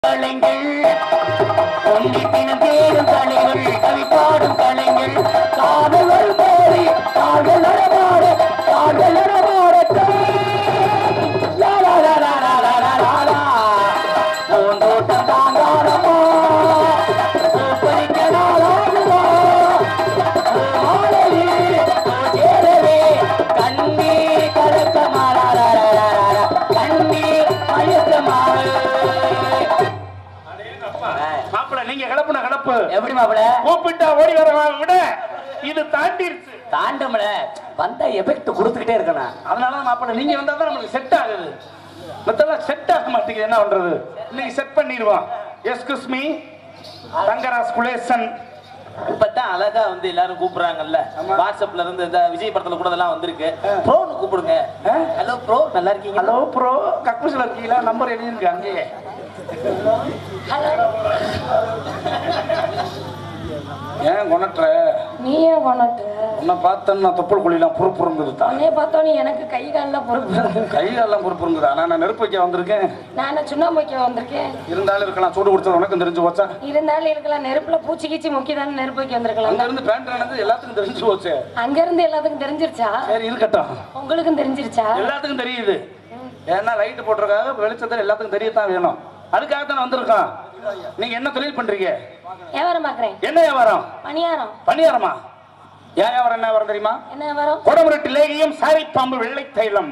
கலைஞர் பொன்னிப்பின் தேடும் கலைகள் கவி பாடும் கலைஞர் காதல் வரும்போது காதல் நடமாட காதல் நடமாடட்டும் லா, லா, லா, லா, லா, லா, லா, லா, லா. பூந்தோட்டம் தாங்காரமா பூப்பறிக்க நாளாகுமா பூமாலையில் பூச்சேரவே கண்ணீர் கலக்கமா லா, லா, லா, லா, லா, லா. கண்ணீர் அழுத்தமாவே மாப்பிள்ள நீங்க கிளப்புன கிளப்பு எப்படி மாப்பிள கூப்பிட்டா ஓடி வர விட இது தாண்டிருச்சு தாண்டம்ல வந்தா எஃபெக்ட் கொடுத்துக்கிட்டே இருக்கணும் அதனால தான் மாப்பிள்ள நீங்க வந்தா தான் நம்மளுக்கு செட் ஆகுது மத்தெல்லாம் செட் ஆக மாட்டேங்குது என்ன பண்றது இன்னைக்கு செட் பண்ணிடுவோம் எஸ்குஸ் மீ தங்கராஜ் குலேசன் இப்பதான் அழகா வந்து எல்லாரும் கூப்பிடுறாங்கல்ல வாட்ஸ்அப்ல இருந்து இந்த விஜய் படத்துல கூட இதெல்லாம் வந்திருக்கு ப்ரோன்னு கூப்பிடுங்க ஹலோ ப்ரோ நல்லா இருக்கீங்க ஹலோ ப்ரோ கக்கூசில் இருக்கீங்களா நம்பர் எழுதிருக்கு அங்கேயே ஏன் கொணட்டுற நீ ஏன் கொண்டாட்டு உன்னை பார்த்தேன்னு நான் தொப்புள் குழியெல்லாம் பொறுப்புறுங்குது தான் உன்னைய பார்த்தோன்னே எனக்கு கை காலில் பொறுப்பு கையெல்லாம் பொறுப்புறுங்குது ஆனால் நான் நெருப்பு வைக்க வந்திருக்கேன் நான் என்ன சுண்ணாம்பு வைக்க வந்திருக்கேன் இருந்தாலும் இருக்கலாம் சூடு கொடுத்தது உனக்கும் தெரிஞ்சு போச்சா இருந்தாலும் இருக்கலாம் நெருப்புல பூச்சி கீச்சி முக்கி தானே நெருப்பு வைக்க வந்திருக்கலாம் அங்க இருந்து பேண்ட் ஆனது எல்லாத்துக்கும் தெரிஞ்சு போச்சு அங்க இருந்து எல்லாத்துக்கும் தெரிஞ்சிருச்சா சரி இருக்கட்டும் உங்களுக்கும் தெரிஞ்சிருச்சா எல்லாத்துக்கும் தெரியுது ஏன்னா லைட் போட்டிருக்காங்க வெளிச்சத்தில் எல்லாத்துக்கும் தெரியத்தான் வேணும் அதுக்காக தான் வந்திருக்கோம் நீங்க என்ன தொழில் பண்றீங்க வியாபாரம் பாக்குறேன் என்ன வியாபாரம் பணியாரம் பணியாரமா ஏன் வியாபாரம் என்ன வியாபாரம் தெரியுமா என்ன வியாபாரம் குடமுரட்டு லேகியம் சாரி பாம்பு வெள்ளை தைலம்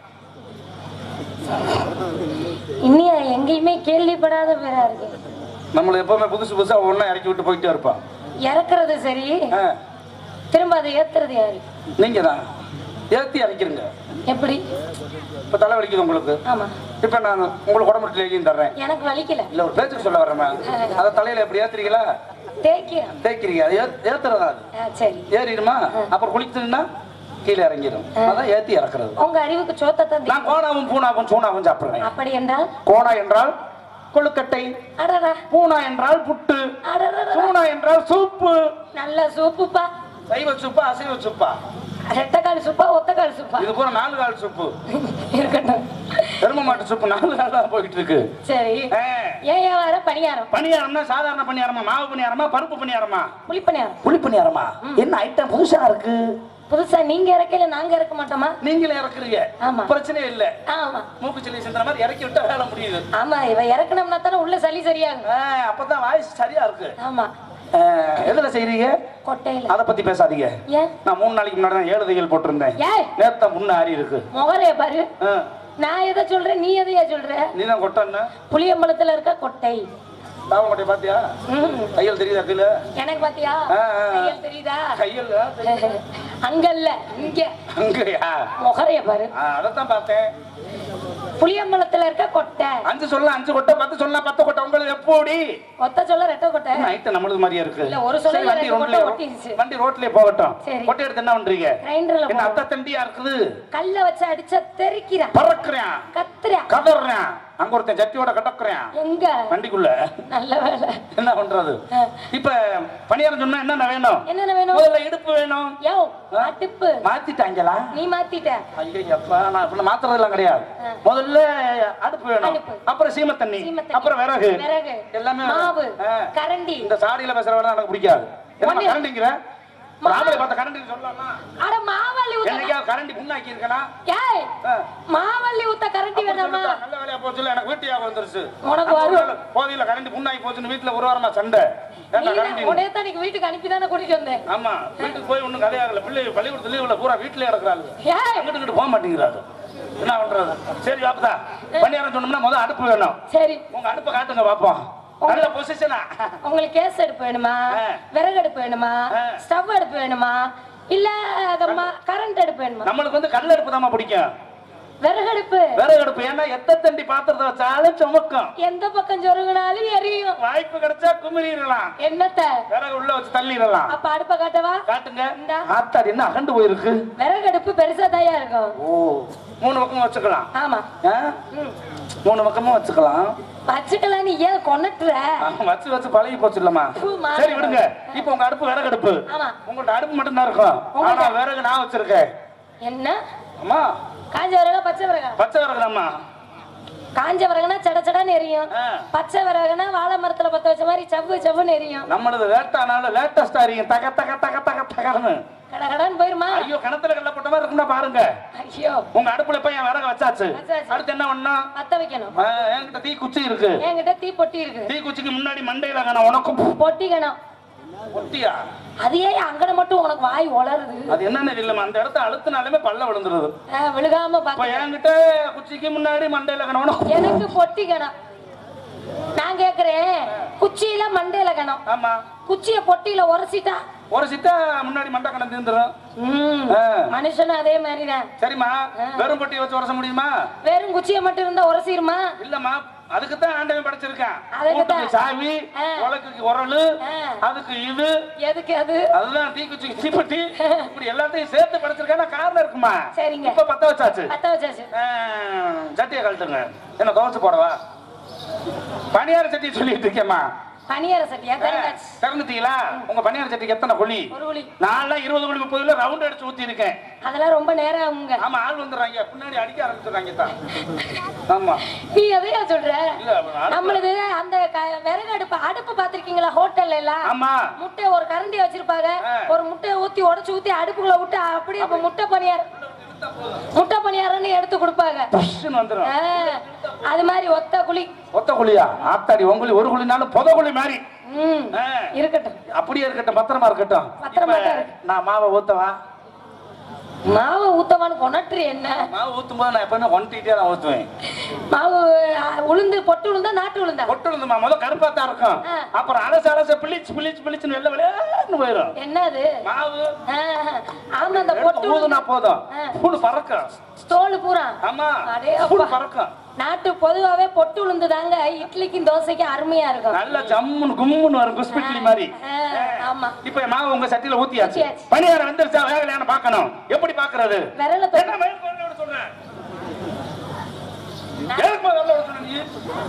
இன்னும் எங்கேயுமே கேள்விப்படாத பேரா இருக்கு நம்மள எப்பவுமே புதுசு புதுசா ஒவ்வொன்றா இறக்கி விட்டு போயிட்டே இருப்பான் இறக்குறது சரி ஆ, திரும்ப அதை ஏத்துறது யாரு நீங்க தான் ஏத்தி இறக்கிருங்க எப்படி இப்ப தலை வலிக்குது உங்களுக்கு ஆமா இப்ப நான் உங்களுக்கு குடமுரட்டு லேகியம் தர்றேன் எனக்கு வலிக்கல இல்ல ஒரு பேச்சுக்கு சொல்ல வரேன் அதை தலையில எப்படி ஏத்துறீங்களா தேய்க்கிறேன் தேய்க்கிறீங்க அது ஏத்- ஏத்துறதா அது ஆ, சரி ஏறிடுமா அப்புறம் குளிச்சுன்னா கீழே இறங்கிடும் அதான் ஏத்தி இறக்குறது உங்க அறிவுக்கு சோத்தை தான் நான் கோணாவும் பூனாவும் சூனாவும் சாப்பிடுறேன் அப்படி என்றால் கோணா என்றால் கொழுக்கட்டை அடடா பூனா என்றால் புட்டு அடடடா சூனா என்றால் சூப்பு நல்ல சூப்புப்பா சைவ சூப்பா அசைவ சூப்பா ரெட்டக்கால் சூப்பா ஒத்தக்கால் சூப்பா இது பூரா நாலு கால் சூப்பு இருக்கட்டும் எரும மாட்டு சூப்பு நாலு கால் தான் போயிட்டு இருக்கு சரி ஆ, ஏன் ஏன் வர பணியாரம் பணியாரம்னா சாதாரண பணியாரமா மாவு பணியாரமா பருப்பு பணியாரமா புளி பணியாரம் புளி பணியாரமா என்ன ஐட்டம் புதுசா இருக்கு புதுசா நீங்க இறக்கல நாங்க இறக்க மாட்டோமா நீங்களே இறக்குறீங்க ஆமா. பிரச்சனையே இல்ல ஆமா மூக்கு சொல்லி சென்ற மாதிரி இறக்கி விட்டா வேலை முடியுது ஆமா இவ இறக்கணும்னா தானே உள்ள சளி சரியாகும் ஆ, அப்பதான் வாய்ஸ் சரியா இருக்கு ஆமா ஆ, எதுல செய்றீங்க கொட்டையில அத பத்தி பேசாதீங்க ஏன் நான் மூணு நாளைக்கு முன்னாடி தான் ஏழு தையல் போட்டிருந்தேன் ஏய் நேத்த முன்ன ஆறி இருக்கு முகரைய பாரு ஆ, நான் எதை சொல்றேன் நீ எதையா சொல்ற நீ தான் கொட்டன்னு புளியம்பலத்துல இருக்க கொட்டை லாபம் கொட்டை பாத்தியா ம். தையல் தெரியுதா கையில எனக்கு பாத்தியா ஆ, ஆ, ஆ. கையல் தெரியுதா கையல் அங்க இல்ல இங்க அங்கயா முகரைய பாரு ஆ, அதைத்தான் பார்த்தேன் புளியம்பலத்துல இருக்க கொட்டை அஞ்சு சொல்லலாம் அஞ்சு கொட்டை பத்து சொல்லலாம் பத்து கொட்டை உங்களுக்கு எப்படி ஒத்த சொல்ல ரெட்ட கொட்டை நைட்டு நம்மளுது மாதிரியே இருக்கு இல்ல, ஒரு சொல்ல சரி, வண்டி ரெண்டு கொட்டை ரோட்லயே ஒட்டிருச்சு. வண்டி ரோட்லயே போகட்டும் சரி. கொட்டை எடுத்து என்ன பண்றீங்க கிரைண்டர்ல என்ன போடு. அத்தை தண்டியா இருக்குது கல்ல வச்சு அடிச்சா தெறிக்கிறான் பறக்குறேன் கத்துறான் கதறேன் அங்க ஒருத்தன் ஜட்டியோட கடக்குறேன் எங்க வண்டிக்குள்ள நல்ல வேலை என்ன பண்றது ஆ. இப்ப பணியாரம் சொன்னா என்னென்ன வேணும் என்னென்ன வேணும் முதல்ல இடுப்பு வேணும் யோ அடுப்பு மாத்திட்டாங்களா நீ மாத்திட்ட ஐயப்பா நான் இப்ப மாத்துறது எல்லாம் கிடையாது ஆ. முதல்ல அடுப்பு வேணும் அடுப்பு. அப்புறம் சீம தண்ணி சீமத்தண்ணி. அப்புறம் விறகு விறகு எல்லாமே மாவு ஆ. கரண்டி இந்த சாடியில பேசுற வேலை எனக்கு பிடிக்காது என்ன ஒண்ணு- கரண்டிங்கிற ராமலை பார்த்த கரண்டி சொல்லலாமா அட மாவள்ளி ஊத்த என்னைக்காவது கரண்டி முன்னாக்கி இருக்கனா ஏய் ஆ. மாவள்ளி ஊத்த கரண்டி வேணாமா நல்ல வேலையா போச்சு எனக்கு வீட்டு யாக வந்துருச்சு உனக்கு நம்ம வரும். ஊர்ல போதியில கரண்டி முன்னாக்கி போச்சுன்னு வீட்டுல ஒரு வாரமா சண்டை ஏன்டா கரண்டி உடனே தான் இன்னைக்கு வீட்டுக்கு அனுப்பி தானே கூட்டிட்டு வந்தேன் ஆமா வீட்டுக்கு போய் ஒண்ணும் கதையாகல பிள்ளை பள்ளிக்கூடத்துல லீவுல பூரா வீட்டுல கிடக்குறாங்க ஏய் அங்கிட்டு இங்கிட்டு போக மாட்டேங்கிறாரு என்ன பண்றது சரி பாப்பதா பணியாரம் சொன்னோம்னா முதல் அடுப்பு வேணும் சரி உங்க அடுப்பை காட்டுங்க பாப்போம் நல்ல பொசிஷனா உங்களுக்கு கேஸ் அடுப்பு வேணுமா ஆ. விறகு அடுப்பு வேணுமா ஆ. ஸ்டவ் அடுப்பு வேணுமா இல்ல கரண்ட் அடுப்பு வேணுமா நம்மளுக்கு வந்து கல் அடுப்பு தான் பிடிக்கும் விறகு அடுப்பு விறகு அடுப்பு ஏன்னா எத்த தண்டி பாத்திரத்தை வச்சாலும் சுமக்கும் எந்த பக்கம் சொருகினாலும் எரியும் வாய்ப்பு கிடைச்சா குமிரிடலாம் என்னத்த விறகு உள்ள வச்சு தள்ளிடலாம் அப்ப அடுப்ப காட்டவா காட்டுங்க இந்தா. ஆத்தாடி என்ன அகண்டு போயிருக்கு விறகு அடுப்பு பெருசா தாயா இருக்கும் ஓ மூணு பக்கமும் வச்சுக்கலாம் ஆமா ஆ? ம். மூணு பக்கமும் வச்சுக்கலாம் வச்சுக்கலாம் நீ ஏன் கொண்டுட்டுற ஆ, வச்சு வச்சு பழகி போச்சு இல்லம்மா பூ மாறி சரி விடுங்க இப்போ உங்க அடுப்பு விறகு அடுப்பு ஆமா உங்கள்ட்ட அடுப்பு மட்டும் தான் இருக்கும் ஆனா விறகு நான் வச்சிருக்கேன் என்ன அம்மா காஞ்ச விறகா பச்சை விறகா பச்சை விறகு அம்மா காஞ்ச விறகுனா சட சடன்னு எரியும் ஆ. பச்சை விறகுனா வாழை மரத்துல பத்த வச்ச மாதிரி சவ்வு சவ்வுன்னு எரியும் நம்மளது லேட்டானால லேட்டஸ்டா அறியும் தக தக தக தக தகன்னு கடகடன்னு போயிருமா ஐயோ கிணத்துல கல்ல போட்ட மாதிரி இருக்கும்னா பாருங்க ஐயோ உங்க அடுப்புல போய் என் விறகு வச்சாச்சு வச்சாச்சு. அடுத்து என்ன பண்ணணும் பத்த வைக்கணும் ஆ, என்கிட்ட தீ குச்சி இருக்கு என்கிட்ட தீ பொட்டி இருக்கு தீ குச்சிக்கு முன்னாடி மண்டையில காண உனக்கும் பொட்டிக்கணும் ஒட்டியா அது ஏன் அங்கன மட்டும் உனக்கு வாய் உளருது அது என்னன்னு இல்லம்மா அந்த இடத்த அழுத்தினாலுமே பல்ல விழுந்துருது ஆ, விழுகாம இப்ப பாக்க என்கிட்ட குச்சிக்கு முன்னாடி மண்டையில காண உனக்கும் எனக்கு பொட்டிக்கணும் நான் கேக்குறேன் குச்சியில மண்டையில கணம் ஆமா குச்சிய பொட்டியில உரசிட்டா ஒரு சித்தா முன்னாடி மண்டை கணம் தீர்ந்துரும் ம், ஆ. மனுஷனும் அதே மாதிரிதான் சரிம்மா வெறும் பொட்டி வச்சு உரச முடியுமா வெறும் குச்சிய மட்டும் இருந்தா உரசிருமா இல்லம்மா அதுக்கு தான் ஆண்டவன் படைச்சிருக்கான் அதுக்கு வீட்டுக்கு தான். சாவி ஆ. உலக்குக்கு உரலு ஆ. அதுக்கு இது எதுக்கு அது அதுதான் தீக்குச்சிக்கு தீப்பெட்டி இப்படி எல்லாத்தையும் சேர்த்து படைச்சிருக்கான காரணம் இருக்குமா சரிங்க. இப்ப பத்த வச்சாச்சு பத்த வச்சாச்சு ஆ, சட்டியை கழட்டுங்க என்ன துவச்சு போடவா பணியார சட்டி சொல்லிட்டு இருக்கேம்மா பனியார சட்டியா தெரிஞ்சாச்சு திறந்துட்டீங்களா உங்க பணியார சட்டிக்கு எத்தனை குழி ஒரு குழி நான்லாம் இருபது குழி முப்பதுல ரவுண்ட் அடிச்சு ஊத்தி இருக்கேன் அதெல்லாம் ரொம்ப நேரம் ஆகுங்க ஆமா ஆள் வந்துடுறாங்க பின்னாடி அடிக்க ஆரம்பிச்சிடுறாங்க தான் ஆமா நீ எதையா சொல்ற இல்ல அடுப்பு- நம்மளது அந்த க- விறகு அடுப்பு அடுப்பு பாத்திருக்கீங்களா ஹோட்டல்ல எல்லாம் ஆமா முட்டை ஒரு கரண்டி வச்சிருப்பாங்க ஆ. ஒரு முட்டையை ஊத்தி உடைச்சு ஊத்தி அடுப்புக்குள்ள விட்டு அப்படியே இப்ப முட்டை பணியார் முட்டை பணியாரன்னு எடுத்து கொடுப்பாங்க புஷ்ஷுன்னு வந்துடும் ஆ, அது மாதிரி ஒத்த குழி ஒத்த குழியா ஆத்தாடி உங்குழி ஒரு குழினாலும் புத குழி மாதிரி ம் ஆ, இருக்கட்டும் அப்படியே இருக்கட்டும் பத்திரமா இருக்கட்டும் பத்திரமா இப்ப தான் இருக்கு. நான் மாவை ஊத்தவா மாவு ஊத்தவான்னு கொணற்று என்ன மாவு ஊத்தும் போது நான் எப்பவுமே ஒன்ட்டிட்டே தான் ஊத்துவேன் மாவு ஆ, உளுந்து பொட்டு உளுந்தா நாட்டு உளுந்தா பொட்டு இருந்துமா முத கருப்பா தான் இருக்கும் ஆ. அப்புறம் அலச அலச பிளிச்சு பிளிச்சு பிளிச்சுன்னு வெள்ள விளையாடுன்னு போயிடும் என்னது மாவு ஆ, ஆமா அந்த பொட்டு எடுத்து ஊதுனா உளுந்து போதும் ஆ. பூடு பறக்கும் தோல் பூரா ஆமா அடே பூடு அப்பா. பறக்கும் நாட்டு பொதுவாவே பொட்டு உளுந்து தாங்க இட்லிக்கும் தோசைக்கும் அருமையா இருக்கும் நல்ல ஜம்முன்னு கும்முன்னு வரும் குஸ்பிட்லி மாதிரி ஆ, ஆமா இப்ப என் மாவு உங்க சட்டியில ஊத்தியாச்சு ஊத்தியாச்சு. பணியாரம் வந்துருச்சா வேகலையான்னு பார்க்கணும் எப்படி பாக்குறது விரல தொட்டு என்ன மயில் குரல்ல விட சொல்றேன் எதுக்கு விரல விட சொன்ன நீ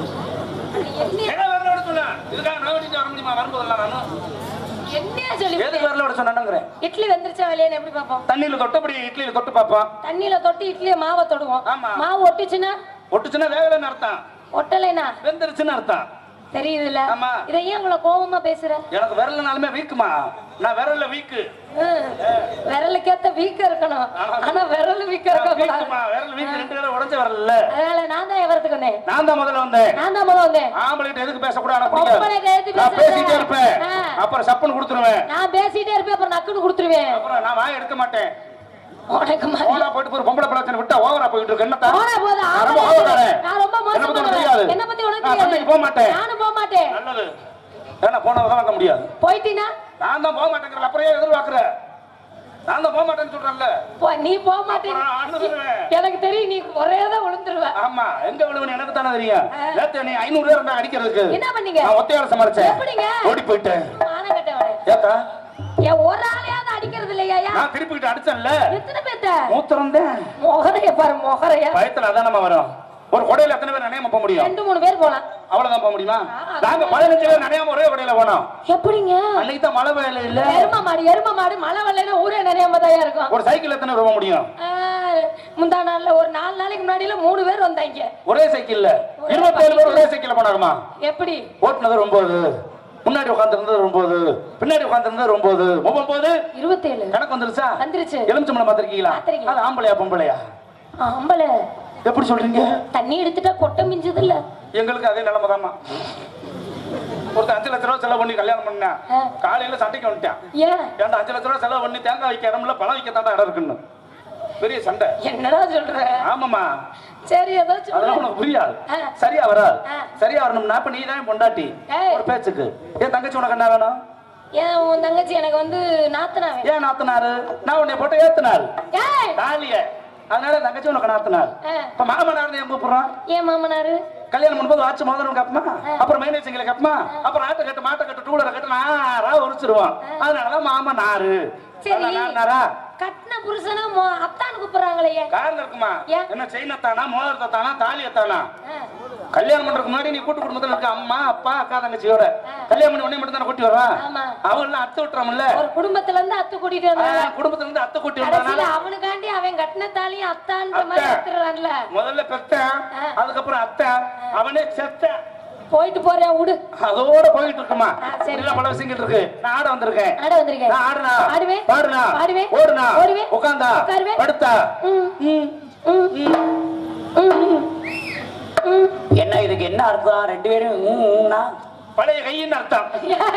என்ன என்ன விரல விட சொன்ன இதுக்காக நான் ஓடிட்டு வர முடியுமா வரும்போதெல்லாம் நானும் என்னையா சொல்லி எதுக்கு விரல விட சொன்னேங்கிறேன் இட்லி வெந்துருச்சா வெளியே எப்படி பார்ப்போம் தண்ணியில தொட்டபடி இட்லியில தொட்டு பார்ப்போம் தண்ணியில தொட்டு இட்லியை மாவை தொடுவோம் ஆமா. மாவு ஒட்டுச்சுன்னா ஒட்டுச்சுன்னா வேகலைன்னு அர்த்தம் ஒட்டலைனா வெந்துருச்சுன்னு அர்த்தம் தெரியுதுல்ல ஆமா. இதை ஏன் இவ்வளவு கோபமா பேசுற எனக்கு விரல்னாலுமே வீக்குமா நான் விரல்ல வீக்கு ஹம். விரலுக்கேத்த வீக்க இருக்கணும் ஆனா விரல் வீக்க இருக்க கூடாது வீக்குமா விரல் வீக்கு ரெண்டு பேரும் உடஞ்ச விரல்ல அதனால நான் தான் எவரத்துக்கு வந்தேன் நான் தான் முதல்ல வந்தேன் நான் தான் முதல்ல வந்தேன் ஆம்பளைகிட்ட எதுக்கு பேசக்கூடாது எனக்கு பொம்பளை பிடிக்காது கையெழுத்து நான் பேசாத. பேசிட்டே இருப்பேன் ஆ. அப்புறம் சப்புன்னு கொடுத்துருவேன் நான் பேசிட்டே இருப்பேன் அப்புறம் நக்குன்னு கொடுத்துருவேன் அப்புறம் நான் வாய் எடுக்க மாட்டேன் உனக்கு மாதிரி ஓவரா போயிட்டு ஒரு பொம்பளை பிரச்சனை விட்டா ஓவரா போயிட்டு இருக்கு என்னத்தா போனா போது நான் ரொம்ப ஆம்பளை ஓவராறேன். நான் ரொம்ப என்னை பத்தி உனக்கு மோசமானவன் தெரியாது. என்ன பத்தி உனக்கு நான் சண்டைக்கு போக தெரியாது மாட்டேன். நானும் போக மாட்டேன் நல்லது ஏன்னா போனதான் வாங்க முடியாது போயிட்டீனா நான் தான் போக மாட்டேங்கிற அப்புறம் ஏன் எதிர்பார்க்கிற நான் தான் போக மாட்டேன்னு சொல்றேன்ல போ- நீ போக மாட்டேன் அப்புறம் நான் அழுதுருவேன். எனக்கு தெரியும் நீ ஒரே தான் விழுந்துருவ ஆமா எங்க விழுவன் எனக்கு தானே தெரியும் நேத்து நீ ஐநூறு பேர் இருந்தா அடிக்கிறதுக்கு என்ன பண்ணீங்க நான் ஒத்தையால சமாளிச்சேன் எப்படிங்க? ஓடி போயிட்டேன் மானம் கட்டவனே ஏத்தா என் ஒரு ஆளையாவது அடிக்கிறது இல்லையா நான் திருப்பிக்கிட்டு அடிச்சேன்ல எத்தனை பேத்த மூத்திரம் தான் மொகரைய பாரு மொகரைய பயத்துல அதான் நம்ம வரும் ஒரு கொடையில எத்தனை பேர் நனையாம போக முடியும் ரெண்டு மூணு பேர் போலாம் அவ்வளவுதான் போக முடியுமா ஆ, நாங்க பதினஞ்சு பேர் நனையாம ஒரே கொடையில போனோம் எப்படிங்க அன்னைக்கு தான் மழை வேலை இல்ல எரும மாடு எரும மாடு மழை வரலைன்னா ஊரே நிறைய மதாயா இருக்கும் ஒரு சைக்கிள் எத்தனை பேர் போக முடியும் ஆ, முந்தா நாள்ல ஒரு நாலு நாளைக்கு முன்னாடியில மூணு பேர் வந்தாங்க ஒரே சைக்கிள்ல இருபத்தேழு பேர் ஒரே சைக்கிள்ல போனாருமா எப்படி ஓட்டுனது ஒன்பது முன்னாடி உட்காந்துருந்தது ஒன்பது பின்னாடி உட்காந்துருந்தது ஒன்பது ஒன்பது இருபத்தேழு கணக்கு வந்துருச்சா வந்துருச்சு எலுமிச்சம்பளம் பாத்திருக்கீங்களா பார்த்திருக்கேன். அது ஆம்பளையா பொம்பளையா ஆம்பளை எப்படி சொல்றீங்க தண்ணி எடுத்துட்டா கொட்டை மிஞ்சது இல்ல எங்களுக்கு அதே நிலைமை தாம்மா ஒருத்தன் அஞ்சு லட்ச ரூபா செலவு பண்ணி கல்யாணம் பண்ணேன் ஆ. காலையில சண்டைக்கு வந்துட்டான் ஏன் ஏன்டா அஞ்சு லட்ச ரூபா செலவு பண்ணி தேங்காய் வைக்க இடம்ல பழம் வைக்க தாண்டா இடம் இருக்குன்னு பெரிய சண்டை என்னடா சொல்ற ஆமாமா சரி ஏதோ அதெல்லாம் சொல்ற உனக்கு புரியாது ஆ. சரியா வராது ஆ. சரியா வரணும்னா இப்ப நீ தான் பொண்டாட்டி ஏய். ஒரு பேச்சுக்கு ஏன் தங்கச்சி உனக்கு என்ன வேணும் ஏன் உன் தங்கச்சி எனக்கு வந்து நாத்தனாவே ஏன் நாத்தனாரு நான் உன்னை போட்டு ஏத்துனாரு ஏய் தாலிய அதனால தங்கச்சி உனக்கு நாத்தனார் ஆ. இப்ப மாமனார் ஏன் கூப்பிடுறான் ஏன் மாமனாரு கல்யாணம் பண்ணும்போது வாட்ச் மோதிரம் கப்பமா அப்புறம் மைனேஜ் சிங்கில கப்பமா அப்புறம் ஆட்டை கட்டு மாட்டை கட்டு டூலரை கட்டு நாரா உரிச்சிருவான் அதனாலதான் மாமனாரு சரி அதான் நாரா கட்டின புருஷனா மோ- அத்தான்னு கூப்பிடுறாங்களே காரணம் இருக்குமா ஏன்? என்ன செயின் தானா மோதிரத்தை தானா தாலி தானா ஆ. கல்யாணம் பண்றதுக்கு முன்னாடி நீ கூட்டு குடும்பத்துல இருக்க அம்மா அப்பா அக்கா தங்கச்சியோட கல்யாணம் பண்ணி உடனே மட்டும் தானே கூட்டி வர்றான் ஆமா. அவன் அத்தை விட்டுறாமல்ல ஒரு குடும்பத்துல இருந்து அத்து கூட்டிட்டு வந்தாங்க குடும்பத்துல இருந்து அத்தை கூட்டி கடைசியில வந்ததுனால அவனுக்காண்டி அவன் கட்டின தாலியும் அத்தான்ற மாதிரி அத்தை. எடுத்துறான்ல முதல்ல பெத்தன் ஆ. அதுக்கப்புறம் அத்தை அவனே செத்தன் போயிட்டு போறேன் விடு அதோட போயிட்டு இருக்குமா ஆ, சரி. இதெல்லாம் பல விஷயங்கள் இருக்கு நான் ஆட வந்திருக்கேன் ஆட வந்திருக்கேன் நான் ஆடுனா ஆடுவேன் பாடுனா பாடுவேன் ஓடுனா ஓடுவேன் உட்காந்தா உட்காருவேன் படுத்தா ம், ம், ம், ம், ம், ம். என்ன இதுக்கு என்ன அர்த்தம் ரெண்டு பேரும் ம், ம்னா? பழைய கையின் அர்த்தம்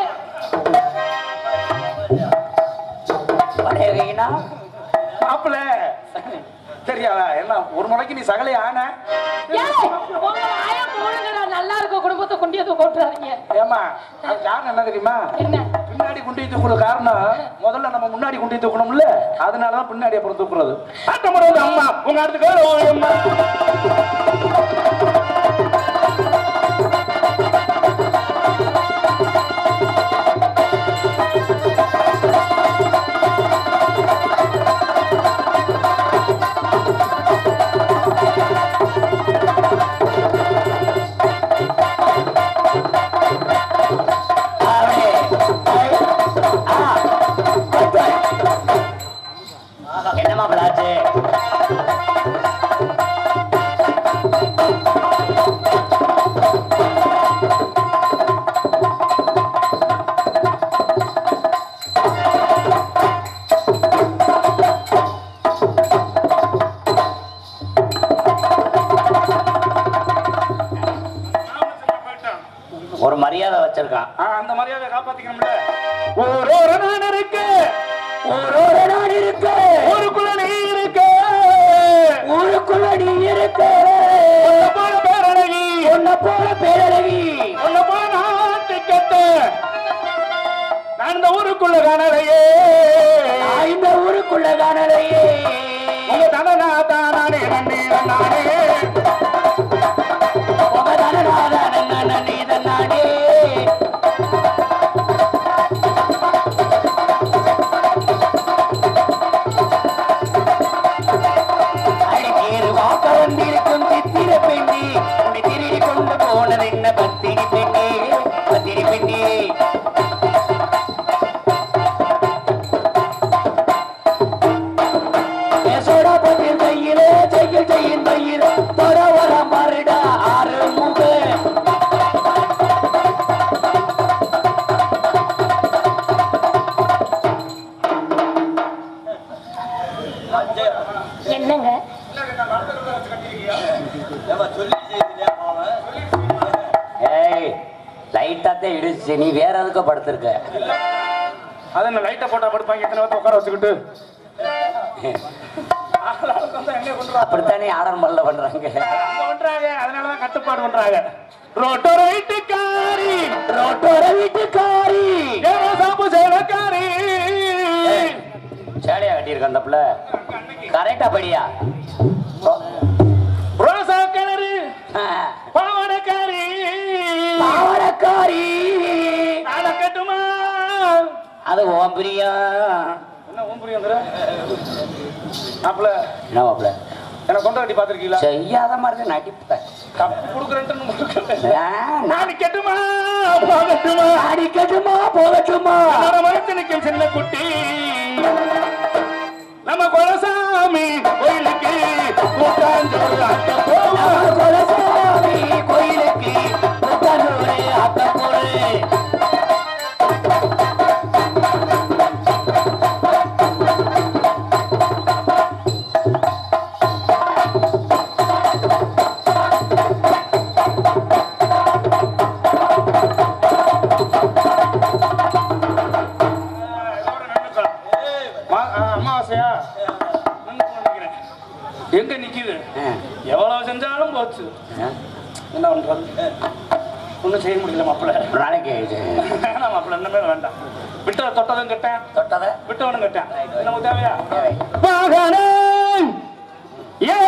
பழைய கைனா மாப்பிள்ள தெரியாதா என்ன ஒரு முறைக்கு நீ சகலை ஆன ஏய், உங்க வாயை மூடுங்கடா, நல்லா இருக்க குடும்பத்தை கொண்டு வந்து கொட்டுறாதீங்க ஏமா அது காரணம் என்ன தெரியுமா என்ன பின்னாடி குண்டி தூக்குற காரணம் முதல்ல நம்ம முன்னாடி குண்டி தூக்கணும்ல அதனாலதான் பின்னாடி அப்புறம் தூக்குறது ஆட்டம் போடுறது அம்மா உங்க அடுத்து அம்மா அவனே. ஆ. என்னம்மா பிளாச்சு ஒரு மரியாதை வச்சிருக்கான் ஆ, அந்த மரியாதை காப்பாத்திக்கணும்ல ஒரு ஒரு நான் இருக்கு ஊரோட நான் இருக்கு ஊருக்குள்ள நீ இருக்கு ஊருக்குள்ள நீ இருக்கு உன்னை போல பேரழகி உன்னை போல பேரழகி உன்னை போல நாட்டு கெட்ட நான் இந்த ஊருக்குள்ள காணலையே நான் இந்த ஊருக்குள்ள காணலையே உங்க தனனா தானே நன்னே நானே உங்க தனநாதன் நீதன் நானே அடிக்கேறு வாக்க வந்திருக்கும் சித்திர பெண்ணி உன்னை திருடி கொண்டு போனது என்ன பத்திரி பெண்ணே பத்திரி பெண்ணே சோடா பத்தியில் கையிலே செய்யில் செய்யின் கையிலே தொட வர மருடா ஆறு முக என்னங்க ஏய் லைட்டாத்தே இடிச்சு நீ வேற எதுக்கோ படுத்திருக்க அது என்ன லைட்டை போட்டா படுப்பாங்க எத்தனை பேர்த்த உட்கார வச்சுக்கிட்டு ஆளாளுக்கு வந்து எங்க கொண்டு வா. அப்படித்தானே ஆடல் மல்ல பண்றாங்க அங்க பண்றாங்க அதனாலதான் கட்டுப்பாடு பண்றாங்க ரோட்டோர வீட்டுக்காரி ரோட்டோர வீட்டுக்காரி ஏதோ சாப்பு சேலக்காரி சேலையா கட்டியிருக்க அந்த பிள்ளை கரெக்டா படியா ரோசா கிணறு பாவனக்காரி பாவடக்காரி நாட கட்டுமா அது ஓம் பிரியா என்ன உன் புரியுங்கிற அப்பல என்ன மாப்பிள்ள என்ன கொண்டு கட்டி பாத்திருக்கீங்களா செய்யாத மாதிரி நடிப்பேன் கப்பு கொடுக்குறேன்ட்டு ஏன் நான் கட்டுமா பாகட்டுமா அடிக்கட்டுமா போகட்டுமா என்னோட மரத்து நிற்கும் சின்ன குட்டி நம்ம குலசாமி கோயிலுக்கு கூட்டாஞ்சோறு அட்ட போவோம் நம்ம குலசாமி கோயிலுக்கு புத்தனூரு அத்தப்பூரு இதோட நின்னுக்கலாம். மா- ஆ, அமாவாசையா நின்னு நினைக்கிறேன். எங்க நிக்குது எவ்வளவு செஞ்சாலும் போச்சு என்ன பண்றது ஒண்ணும் செய்ய முடியல மாப்பிள்ள ஒரு நாளைக்கு இது வேணாம் மாப்பிள்ள இன்னுமே வேண்டாம் விட்ட தொட்டதும் கட்டேன் தொட்டதை விட்டவனும் கட்டேன் இது நமக்கு தேவையா தேவை. வாகனம் ஏ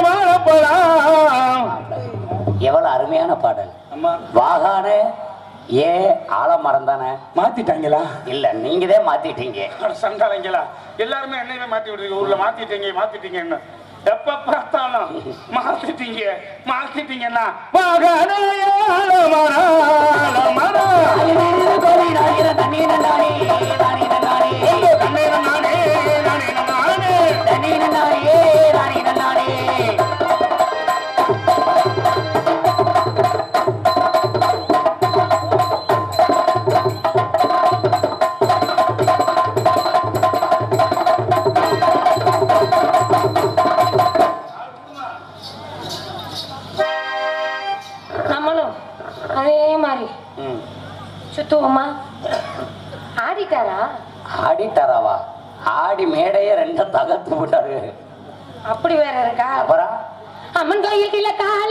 வாழப்பழம் எவ்வளவு அருமையான பாடல் அம்மா வாகான ஏ ஆலமரம் தானே மாத்திட்டாங்களா இல்ல நீங்க தான் மாத்திட்டீங்க அட சண்டாளைங்களா எல்லாருமே என்னையவே மாத்தி விடுறீங்க ஊர்ல மாத்திட்டீங்க மாத்திட்டீங்க என்ன எப்ப பார்த்தாலும் மாத்திட்டீங்க மாத்திட்டீங்கன்னா மகனே ஆலமரம், ஆலமரம். தண்ணீர் நானே நானே நானே கண்ணீர் நானே, நானே, நானே. தண்ணீர் நானே நானே நானே நம்மளும் அதே மாதிரி ம். சுத்துவோமா ஆடிட்டாரா ஆடிட்டாராவா ஆடி மேடையே ரெண்டும் தகர்த்து விட்டாரு அப்படி வேற இருக்கா அப்புறம் அம்மன் கோயில் கீழே கால